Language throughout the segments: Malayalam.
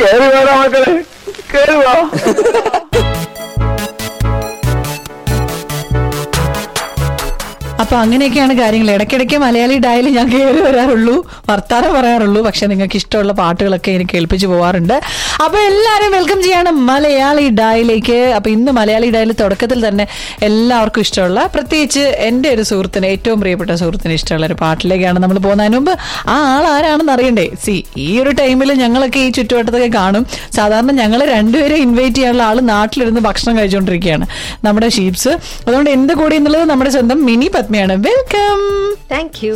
കേറി വേണം മക്കളെ കേറി വാ അപ്പൊ അങ്ങനെയൊക്കെയാണ് കാര്യങ്ങൾ ഇടയ്ക്കിടയ്ക്ക് മലയാളി ഡയൽ ഞാൻ കയറി വരാറുള്ളൂ വർത്താനം പറയാറുള്ളൂ പക്ഷെ നിങ്ങൾക്ക് ഇഷ്ടമുള്ള പാട്ടുകളൊക്കെ എനിക്ക് കേൾപ്പിച്ചു പോവാറുണ്ട് അപ്പൊ എല്ലാവരും വെൽക്കം ചെയ്യാണ് മലയാളി ഡയലിലേക്ക് അപ്പൊ ഇന്ന് മലയാളി ഡയൽ തുടക്കത്തിൽ തന്നെ എല്ലാവർക്കും ഇഷ്ടമുള്ള പ്രത്യേകിച്ച് എൻ്റെ ഒരു സുഹൃത്തിന് ഏറ്റവും പ്രിയപ്പെട്ട സുഹൃത്തിന് ഇഷ്ടമുള്ള ഒരു പാട്ടിലേക്കാണ് നമ്മൾ പോകുന്നതിന് മുമ്പ് ആ ആൾ ആരാണെന്ന് അറിയണ്ടേ സി ഈ ഒരു ടൈമിൽ ഞങ്ങളൊക്കെ ഈ ചുറ്റുവട്ടത്തൊക്കെ കാണും സാധാരണ ഞങ്ങൾ രണ്ടുപേരെ ഇൻവൈറ്റ് ചെയ്യാനുള്ള ആൾ നാട്ടിലിരുന്ന് ഭക്ഷണം കഴിച്ചുകൊണ്ടിരിക്കുകയാണ് നമ്മുടെ ഷീപ്സ് അതുകൊണ്ട് എന്റെ കൂടെ എന്നുള്ളത് നമ്മുടെ സ്വന്തം മിനി പത്മയാണ് വെൽക്കം താങ്ക് യു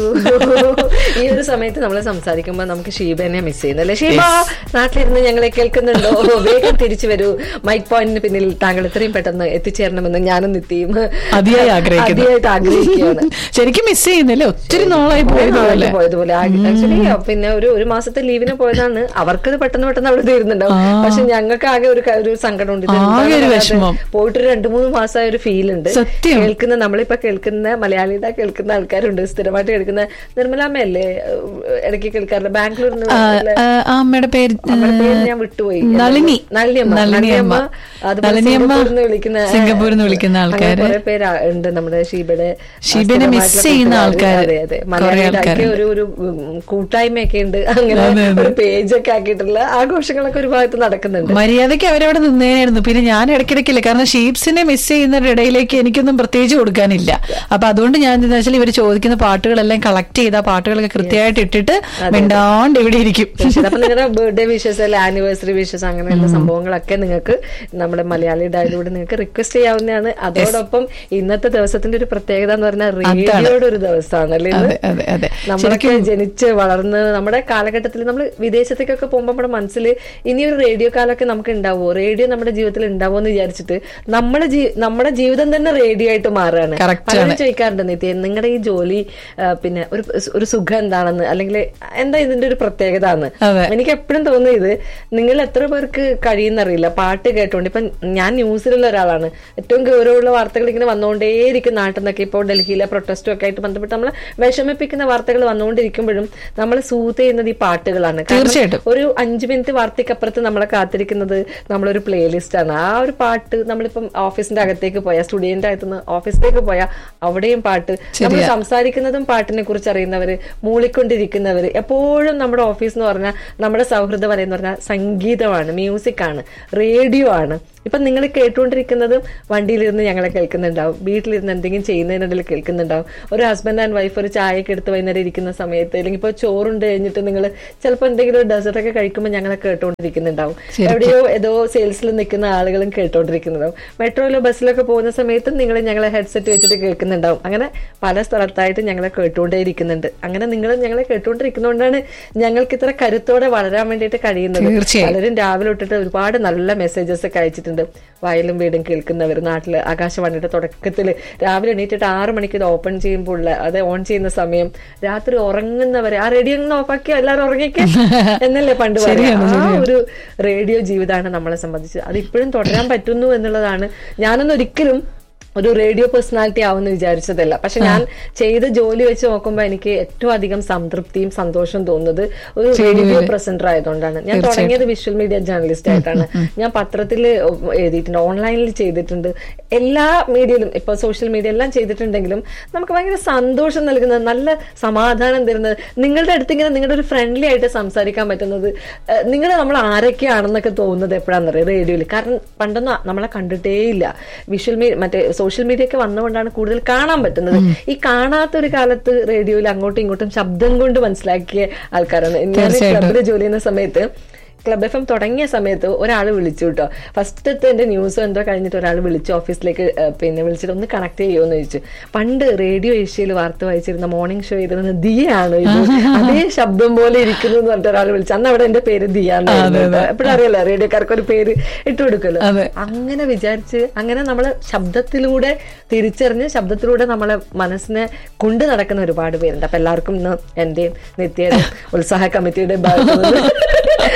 ഈ ഒരു സമയത്ത് നമ്മൾ സംസാരിക്കുമ്പോൾ നമുക്ക് ഷീബനെ മിസ് ചെയ്യുന്നല്ലേ ഷീബ നാട്ടിലിരുന്ന് ഞങ്ങളെ കേൾക്കുന്നുണ്ടോ വേഗം തിരിച്ചു വരൂ മൈക്ക് പോയിന്റിന് പിന്നിൽ താങ്കൾ എത്രയും പെട്ടെന്ന് എത്തിച്ചേരണമെന്ന് ഞാനും നിത്യം അതിയായി ആഗ്രഹിക്കുന്നു. അതിയായിട്ട് ആഗ്രഹിക്കുകയാണ് ശരിക്കും മിസ് ചെയ്യുന്നില്ലേ ഒത്തിരി നാളായി പോയതുപോലെ നാട്ടിൽ പോയതുപോലെ ആക്ച്വലി പിന്നെ ഒരു ഒരു മാസത്തെ ലീവിന് പോയതാണ് അവർക്കത് പെട്ടെന്ന് പെട്ടെന്ന് അവിടെ തീരുന്നുണ്ടാവും പക്ഷെ ഞങ്ങൾക്ക് ആകെ ഒരു ക- ഒരു സങ്കടം ഉണ്ട് ഇത് ആകെ എന്താണ് ഒരു വരാതെ വിഷമം. പോയിട്ട് ഒരു രണ്ടു മൂന്ന് മാസമായ ഒരു ഫീൽ ഉണ്ട് സത്യം. കേൾക്കുന്ന നമ്മളിപ്പോ കേൾക്കുന്ന മലയാളിയുടെ കേൾക്കുന്ന ആൾക്കാരുണ്ട് സ്ഥിരമായിട്ട് കേൾക്കുന്ന നിർമ്മലാമ്മയല്ലേ ഏഹ് ഇടയ്ക്ക് കേൾക്കാറില്ല ബാംഗ്ലൂരിൽ നിന്ന് ആ, ഉള്ള- ആ, ആ അമ്മയുടെ പേര് അമ്മയുടെ പേര് ഞാൻ വിട്ടുപോയി നളിനി നളിനിയമ്മ നളിനിയമ്മ അതുപോലെ നളിനിയമ്മ സിംഗപ്പൂരിൽ നിന്ന് വിളിക്കുന്ന സിംഗപ്പൂരിൽ നിന്ന് വിളിക്കുന്ന അങ്ങനെ ആൾക്കാര് കുറെ പേര് ഉണ്ട് നമ്മുടെ ഷീബയുടെ ഷീബനെ miss സ്ഥിരമായിട്ടുള്ള ചെയ്യുന്ന കൂട്ടുകാര്. ആൾക്കാര്. അതെ അതെ കുറെ മലയാളിയുടെ ആൾക്കാരുണ്ട്. ഒരു ഒരു ഉം, കൂട്ടായ്മയൊക്കെ ഉണ്ട് അങ്ങനെ അതെ, അതെ. ഒരു പേജൊക്കെ ആക്കിയിട്ടുള്ള ആഘോഷങ്ങളൊക്കെ ഒരു ഭാഗത്ത് നടക്കുന്നുണ്ട് മര്യാദയ്ക്ക് അവരവിടെ നിന്നേനായിരുന്നു പിന്നെ ഞാൻ ഇടയ്ക്കിടയ്ക്കില്ല കാരണം ഷീപ്സിനെ മിസ് ചെയ്യുന്നവരുടെ ഇടയിലേക്ക് എനിക്കൊന്നും പ്രത്യേകിച്ച് കൊടുക്കാനില്ല അപ്പൊ അതുകൊണ്ട് ഞാൻ എന്താ വെച്ചാൽ ഇവർ ചോദിക്കുന്ന പാട്ടുകളെല്ലാം കളക്ട് ചെയ്ത ആ പാട്ടുകളൊക്കെ കൃത്യമായിട്ട് ഇട്ടിട്ട് മിണ്ടാണ്ട് ഇവിടെ ഇരിക്കും തീർച്ചയായും. അപ്പൊ നിങ്ങളുടെ ബർത്ത്ഡേ വിഷസ് അല്ലെ ആനിവേഴ്സറി വിഷസ് അങ്ങനെയുള്ള സംഭവങ്ങളൊക്കെ നിങ്ങൾക്ക് നമ്മുടെ മലയാളി ഡയലിലൂടെ നിങ്ങൾക്ക് റിക്വസ്റ്റ് ചെയ്യാവുന്നതാണ് അതോടൊപ്പം ഇന്നത്തെ ദിവസത്തിന്റെ ഒരു പ്രത്യേകത എന്ന് പറഞ്ഞാൽ റേഡിയോയുടെ ഒരു ദിവസമാണ് അല്ലേ ഇന്ന്? അതെ അതെ അതെ നമ്മളൊക്കെ ജനിച്ച് വളർന്ന് നമ്മുടെ കാലഘട്ടത്തിൽ നമ്മൾ വിദേശത്തേക്കൊക്കെ പോകുമ്പോൾ നമ്മുടെ മനസ്സിൽ ഇനി ഒരു റേഡിയോ കാലമൊക്കെ നമുക്ക് ഉണ്ടാവുമോ റേഡിയോ നമ്മുടെ ജീവിതത്തിൽ ഉണ്ടാവുമോ എന്ന് വിചാരിച്ചിട്ട് നമ്മുടെ ജീ- നമ്മുടെ ജീവിതം തന്നെ റേഡിയോ ആയിട്ട് മാറുകയാണ് Correct പലരും ചോദിക്കാറുണ്ട് നിത്യ നിങ്ങളുടെ ഈ ജോലി ആ, പിന്നെ ഒരു ഒരു സുഖം എന്താണെന്ന് അല്ലെങ്കിൽ എന്താ ഇതിന്റെ ഒരു പ്രത്യേകത എന്ന് അതെ. എനിക്ക് എപ്പോഴും തോന്നിയത് നിങ്ങൾ എത്ര പേർക്ക് കഴിയുന്നറിയില്ല പാട്ട് കേട്ടോണ്ട് ഇപ്പൊ ഞാൻ ന്യൂസിലുള്ള ഒരാളാണ് ഏറ്റവും ഗൗരവമുള്ള വാർത്തകൾ ഇങ്ങനെ വന്നുകൊണ്ടേയിരിക്കും നാട്ടിൽ നിന്നൊക്കെ ഇപ്പോൾ ഡൽഹിയിലെ പ്രൊട്ടസ്റ്റും ഒക്കെ ആയിട്ട് ബന്ധപ്പെട്ട് നമ്മളെ വിഷമിപ്പിക്കുന്ന വാർത്തകൾ വന്നുകൊണ്ടിരിക്കുമ്പോഴും നമ്മൾ സൂത്ത് ചെയ്യുന്നത് ഈ പാട്ടുകളാണ് കാരണം തീർച്ചയായിട്ടും. ഒരു അഞ്ചു മിനിറ്റ് വാർത്തയ്ക്കപ്പുറത്ത് നമ്മളെ കാത്തിരിക്കുന്നത് നമ്മളൊരു പ്ലേലിസ്റ്റ് ആണ് ആ ഒരു പാട്ട് നമ്മളിപ്പം ഓഫീസിന്റെ അകത്തേക്ക് പോയാൽ സ്റ്റുഡിയന്റെ അകത്തുനിന്ന് ഓഫീസിലേക്ക് പോയാൽ അവിടെയും പാട്ട് നമ്മൾ സംസാരിക്കുന്നതും പാട്ടിനെ കുറിച്ച് അറിയുന്നവര് മൂളിക്കൊണ്ടിരിക്കുന്നവര് എപ്പോഴും നമ്മുടെ ഓഫീസ് എന്ന് പറഞ്ഞാൽ നമ്മുടെ സൗഹൃദ വലയം എന്ന് പറഞ്ഞാൽ സംഗീതമാണ് മ്യൂസിക് ആണ് റേഡിയോ ആണ് ഇപ്പൊ നിങ്ങൾ കേട്ടുകൊണ്ടിരിക്കുന്നതും വണ്ടിയിലിരുന്ന് ഞങ്ങളെ കേൾക്കുന്നുണ്ടാവും വീട്ടിലിരുന്ന് എന്തെങ്കിലും ചെയ്യുന്നതിനിടയിൽ കേൾക്കുന്നുണ്ടാവും ഒരു ഹസ്ബൻഡ് ആൻഡ് വൈഫ് ഒരു ചായയൊക്കെ എടുത്ത് വൈകുന്നേരം ഇരിക്കുന്ന സമയത്ത് അല്ലെങ്കിൽ ഇപ്പോൾ ചോറുണ്ട് കഴിഞ്ഞിട്ട് നിങ്ങൾ ചിലപ്പോൾ എന്തെങ്കിലും ഒരു ഡെസേർട്ട് ഒക്കെ കഴിക്കുമ്പോൾ ഞങ്ങളെ കേട്ടുകൊണ്ടിരിക്കുന്നുണ്ടാവും എവിടെയോ ഏതോ സെയിൽസിൽ നിൽക്കുന്ന ആളുകളും കേട്ടുകൊണ്ടിരിക്കുന്നുണ്ടാവും മെട്രോയിലോ ബസ്സിലൊക്കെ പോകുന്ന സമയത്തും നിങ്ങൾ ഞങ്ങളെ ഹെഡ്സെറ്റ് വെച്ചിട്ട് കേൾക്കുന്നുണ്ടാവും അങ്ങനെ പല സ്ഥലത്തായിട്ട് ഞങ്ങളെ കേട്ടുകൊണ്ടേയിരിക്കുന്നുണ്ട് അങ്ങനെ നിങ്ങൾ ഞങ്ങളെ കേട്ടുകൊണ്ടിരിക്കുന്നതുകൊണ്ടാണ് ഞങ്ങൾക്ക് ഇത്ര കരുത്തോടെ വളരാൻ വേണ്ടിയിട്ട് കഴിയുന്നത് തീർച്ചയായും. പലരും രാവിലെ തൊട്ടിട്ട് ഒരുപാട് നല്ല മെസ്സേജസ് ഒക്കെ അയച്ചിട്ടുണ്ട് വയലും വീടും കേൾക്കുന്നവർ നാട്ടില് ആകാശവാണിയുടെ തുടക്കത്തിൽ രാവിലെ എണീറ്റിട്ട് ആറു മണിക്ക് ഇത് ഓപ്പൺ ചെയ്യുമ്പോൾ ഉള്ള അത് ഓൺ ചെയ്യുന്ന സമയം രാത്രി ഉറങ്ങുന്നവരെ ആ റേഡിയോ ഒന്ന് ഓഫാക്കിയോ എല്ലാവരും ഉറങ്ങിക്കേ എന്നല്ലേ പണ്ട് പറയാം ആ ഒരു റേഡിയോ ജീവിതമാണ് നമ്മളെ സംബന്ധിച്ച് അത് ഇപ്പോഴും തുടരാൻ പറ്റുന്നു എന്നുള്ളതാണ് ഞാനൊന്നും ഒരിക്കലും ഒരു റേഡിയോ പേഴ്സണാലിറ്റി ആവുമെന്ന് വിചാരിച്ചതല്ല പക്ഷെ ഞാൻ ചെയ്ത ജോലി വെച്ച് നോക്കുമ്പോൾ എനിക്ക് ഏറ്റവും അധികം സംതൃപ്തിയും സന്തോഷവും തോന്നുന്നത് ഒരു റേഡിയോ പ്രസന്റർ ആയതുകൊണ്ടാണ് ഞാൻ തുടങ്ങിയത് വിഷ്വൽ മീഡിയ ജേർണലിസ്റ്റ് ആയിട്ടാണ് ഞാൻ പത്രത്തിൽ എഴുതിയിട്ടുണ്ട് ഓൺലൈനിൽ ചെയ്തിട്ടുണ്ട് എല്ലാ മീഡിയയിലും ഇപ്പൊ സോഷ്യൽ മീഡിയ എല്ലാം ചെയ്തിട്ടുണ്ടെങ്കിലും നമുക്ക് ഭയങ്കര സന്തോഷം നൽകുന്നത് നല്ല സമാധാനം തരുന്നത് നിങ്ങളുടെ അടുത്ത് ഇങ്ങനെ നിങ്ങളുടെ ഒരു ഫ്രണ്ട്ലി ആയിട്ട് സംസാരിക്കാൻ പറ്റുന്നത് നിങ്ങൾ നമ്മൾ ആരൊക്കെയാണെന്നൊക്കെ തോന്നുന്നത് എപ്പോഴാണെന്നറിയാം റേഡിയോയിൽ കാരണം പണ്ടൊന്നും നമ്മളെ കണ്ടിട്ടേയില്ല വിഷ്വൽ മീഡിയ മറ്റേ സോഷ്യൽ മീഡിയ ഒക്കെ വന്നുകൊണ്ടാണ് കൂടുതൽ കാണാൻ പറ്റുന്നത് ഈ കാണാത്ത ഒരു കാലത്ത് റേഡിയോയിൽ അങ്ങോട്ടും ഇങ്ങോട്ടും ശബ്ദം കൊണ്ട് മനസ്സിലാക്കിയ ആൾക്കാരാണ് ഞാൻ ക്ലബിൽ ജോലി ചെയ്യുന്ന സമയത്ത് ക്ലബ് എഫ് എം തുടങ്ങിയ സമയത്ത് ഒരാൾ വിളിച്ചു കേട്ടോ ഫസ്റ്റത്തെ എന്റെ ന്യൂസ് എന്തോ കഴിഞ്ഞിട്ട് ഒരാൾ വിളിച്ചു ഓഫീസിലേക്ക് ഏഹ്, പിന്നെ വിളിച്ചിട്ട് ഒന്ന് കണക്ട് ചെയ്യുമെന്ന് ചോദിച്ചു പണ്ട് റേഡിയോ ഏഷ്യയിൽ വാർത്ത വായിച്ചിരുന്ന മോർണിംഗ് ഷോ ചെയ്തിരുന്ന ദിയാണോ ഇത് അതേ ശബ്ദം പോലെ ഇരിക്കുന്നു എന്ന് പറഞ്ഞിട്ട് ഒരാൾ വിളിച്ചു അന്ന് അവിടെ എന്റെ പേര് ദിയാണോ എപ്പോഴും അറിയാലോ റേഡിയോക്കാർക്ക് ഒരു പേര് ഇട്ട് കൊടുക്കുമല്ലോ അതെ. അങ്ങനെ വിചാരിച്ച് അങ്ങനെ നമ്മള് ശബ്ദത്തിലൂടെ തിരിച്ചറിഞ്ഞ് ശബ്ദത്തിലൂടെ നമ്മളെ മനസ്സിനെ കൊണ്ടു നടക്കുന്ന ഒരുപാട് പേരുണ്ട് അപ്പൊ എല്ലാവർക്കും ഇന്ന് എന്റെയും നിത്യയുടെയും ഉത്സാഹ കമ്മിറ്റിയുടെ ഭാഗത്തുനിന്ന്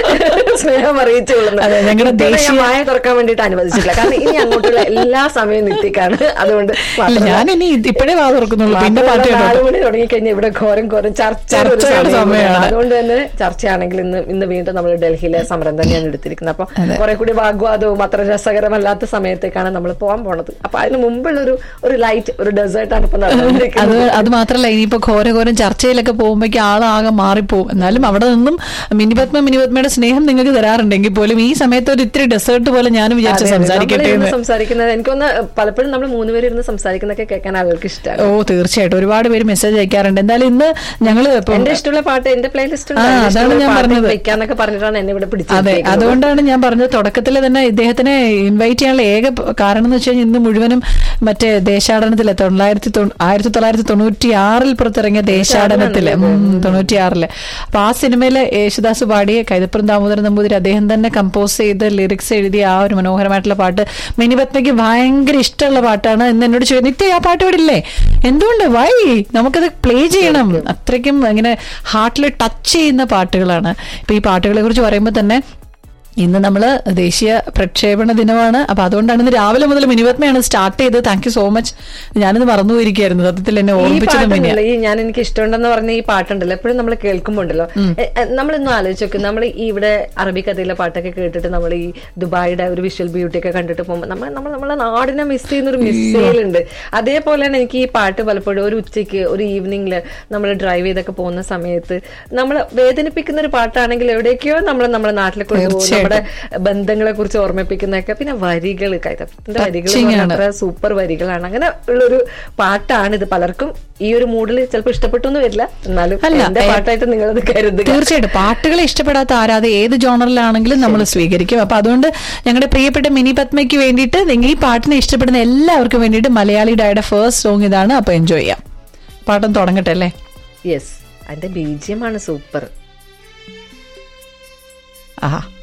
സ്നേഹം അറിയിച്ചുകൊള്ളുന്നത് അതെ, ഞങ്ങളുടെ ഇതുവരെ ഞാൻ ദേശീയ- വായ തുറക്കാൻ വേണ്ടിയിട്ട് അനുവദിച്ചിട്ടില്ല കാരണം ഇനി അങ്ങോട്ടുള്ള എല്ലാ സമയവും നിത്യക്കാണ് അതുകൊണ്ട് അല്ല മാത്രമല്ല- ഞാൻ ഇനി ഇപ്പോഴേ വാ തുറക്കുന്നുള്ളൂ പിന്നെ മാത്രമല്ല, പാട്ട് നാല് കേട്ടോ മണി തുടങ്ങിക്കഴിഞ്ഞാൽ ഇവിടെ ഘോരം ഘോരം ചർച്ച ചർച്ചയുടെ സമയമാണ്. അതുകൊണ്ട് തന്നെ ചർച്ചയാണെങ്കിൽ ഇന്ന് ഇന്ന് വീണ്ടും നമ്മൾ ഡൽഹിയിലെ സമരം തന്നെയാണ് എടുത്തിരിക്കുന്നത് അപ്പൊ കുറെ കൂടി വാഗ്വാദവും അത്ര രസകരമല്ലാത്ത സമയത്തേക്കാണ് നമ്മൾ പോകാൻ പോണത് അപ്പൊ അതിന് മുമ്പുള്ള ഒരു ഒരു ലൈറ്റ് ഒരു ഡെസേർട്ടാണ് ഇപ്പൊ അത് നടന്നുകൊണ്ടിരിക്കുന്നത് അത് മാത്രല്ല ഇനിയിപ്പോ ഘോരഘോരം ചർച്ചയിലൊക്കെ പോകുമ്പോഴേക്കും ആളാകെ മാറിപ്പോവും എന്നാലും അവിടെ നിന്നും മിനിപത്മ മിനിപത്മയുടെ സ്നേഹം നിങ്ങൾക്ക് തരാറുണ്ടെങ്കിൽ പോലും ഈ സമയത്ത് ഒരു ഇത്തിരി ഡെസേർട്ട് പോലെ ഞാനും വിചാരിച്ച് അതെ, അതെ. സംസാരിക്കട്ടെ നമ്മളിരുന്ന് എന്ന് സംസാരിക്കുന്നത് എനിക്കൊന്ന് പലപ്പോഴും നമ്മൾ മൂന്നുപേരും ഇരുന്ന് സംസാരിക്കുന്നതൊക്കെ കേൾക്കാൻ ആളുകൾക്ക് ഇഷ്ടമാണ് ഓ തീർച്ചയായിട്ടും ഒരുപാട് പേര് മെസ്സേജ് അയക്കാറുണ്ട് എന്തായാലും ഇന്ന് ഞങ്ങള് ഇപ്പം എന്റെ ഇഷ്ടമുള്ള പാട്ട് എന്റെ പ്ലേലിസ്റ്റ് ആ, അതാണ് ഞാൻ പറഞ്ഞത്. വെക്കാന്നൊക്കെ പറഞ്ഞിട്ടാണ് എന്നെ ഇവിടെ അതെ പിടിച്ചത് അതുകൊണ്ടാണ് ഞാൻ പറഞ്ഞത് തുടക്കത്തിൽ തന്നെ ഇദ്ദേഹത്തിനെ ഇൻവൈറ്റ് ചെയ്യാനുള്ള ഏക പ- കാരണം എന്ന് വെച്ച് കഴിഞ്ഞാൽ ഇന്ന് മുഴുവനും മറ്റേ ദേശാടനത്തിലെ തൊള്ളായിരത്തി തൊണ്ണൂ- ആയിരത്തി തൊള്ളായിരത്തി തൊണ്ണൂറ്റി ആറിൽ പുറത്തിറങ്ങിയ ദേശാടനത്തില് തൊണ്ണൂറ്റി ആറില് അപ്പൊ ആ സിനിമയിലെ യേശുദാസ് പാടിയ കൈതപ്പുറം ദാമോദരൻ നമ്പൂതിരി അദ്ദേഹം തന്നെ കമ്പോസ് ചെയ്ത് ലിറിക്സ് എഴുതിയ ആ ഒരു മനോഹരമായിട്ടുള്ള പാട്ട് മിനിപത്മയ്ക്ക് ഭയങ്കര ഇഷ്ടമുള്ള പാട്ടാണ് എന്ന് എന്നോട് ചോദിച്ചു നിത്യ ആ പാട്ട് പാടില്ലേ എന്തുകൊണ്ട് വൈ നമുക്കത് പ്ലേ ചെയ്യണം അത്രയ്ക്കും ഇങ്ങനെ ഹാർട്ടിൽ ടച്ച് ചെയ്യുന്ന പാട്ടുകളാണ് ഇപ്പൊ ഈ പാട്ടുകളെ കുറിച്ച് പറയുമ്പോൾ തന്നെ ഇന്ന് നമ്മൾ ദേശീയ പ്രക്ഷേപണ ദിനമാണ് അപ്പൊ അതുകൊണ്ടാണ് ഇന്ന് രാവിലെ മുതൽ മിനിപത്മയാണ് സ്റ്റാർട്ട് ചെയ്തത് താങ്ക് യു സോ മച്ച് ഞാനിത് മറന്നുപോയിരിക്കുകയായിരുന്നു സത്യത്തിൽ എന്നെ ഈ ഓർമ്മിച്ചത് മിനിയ പാട്ടുണ്ടല്ലോ ഈ ഞാൻ എനിക്ക് ഇഷ്ടമുണ്ടെന്ന് പറഞ്ഞ ഈ പാട്ടുണ്ടല്ലോ എപ്പോഴും നമ്മൾ കേൾക്കുമ്പോ ഉണ്ടല്ലോ നമ്മളിന്ന് ആലോചിച്ച് നോക്കും നമ്മൾ ഈ ഇവിടെ അറബി കഥയിലെ പാട്ടൊക്കെ കേട്ടിട്ട് നമ്മൾ ഈ ദുബായിയുടെ ഒരു വിഷ്വൽ ബ്യൂട്ടി ഒക്കെ കണ്ടിട്ട് പോകുമ്പോൾ നമ്മൾ നമ്മൾ നമ്മളെ നാടിനെ മിസ് ചെയ്യുന്ന ഒരു മിസ്സേലുണ്ട് അതേപോലെയാണ് എനിക്ക് ഈ പാട്ട് പലപ്പോഴും ഒരു ഉച്ചയ്ക്ക് ഒരു ഈവനിങ്ങിൽ നമ്മൾ ഡ്രൈവ് ചെയ്തൊക്കെ പോകുന്ന സമയത്ത് നമ്മൾ വേദനിപ്പിക്കുന്ന ഒരു പാട്ടാണെങ്കിൽ എവിടേക്കോ നമ്മൾ നമ്മുടെ നാട്ടിലെ കൊണ്ടുപോകും നമ്മുടെ ബന്ധങ്ങളെ കുറിച്ച് ഓർമ്മിപ്പിക്കുന്നതൊക്കെ പിന്നെ വരികൾ കൈതത്തിന്റെ വരികൾ Touching ആണ്. അത്ര സൂപ്പർ വരികളാണ് അങ്ങനെ ഉള്ളൊരു പാട്ടാണ് ഇത് പലർക്കും ഈ ഒരു മൂഡിൽ ചിലപ്പോൾ ഇഷ്ടപ്പെട്ടു എന്ന് വരില്ല എന്നാലും അല്ല, എന്റെ ഏ- പാട്ടായിട്ട് നിങ്ങളത് കരുതുക തീർച്ചയായിട്ടും പാട്ടുകളെ ഇഷ്ടപ്പെടാത്ത ആരാധ ഏത് ജോണറിലാണെങ്കിലും നമ്മൾ സ്വീകരിക്കും അപ്പൊ അതുകൊണ്ട് ഞങ്ങളുടെ പ്രിയപ്പെട്ട മിനി പത്മയ്ക്ക് വേണ്ടിയിട്ട് നിങ്ങൾ ഈ പാട്ടിനെ ഇഷ്ടപ്പെടുന്ന എല്ലാവർക്കും വേണ്ടിയിട്ട് മലയാളി ഡായുടെ ഫസ്റ്റ് സോങ് ഇതാണ് അപ്പൊ എൻജോയ് ചെയ്യാം പാട്ടം തുടങ്ങട്ടെ അല്ലേ യെസ് അതിന്റെ ബീജിയമാണ് സൂപ്പർ ആഹാ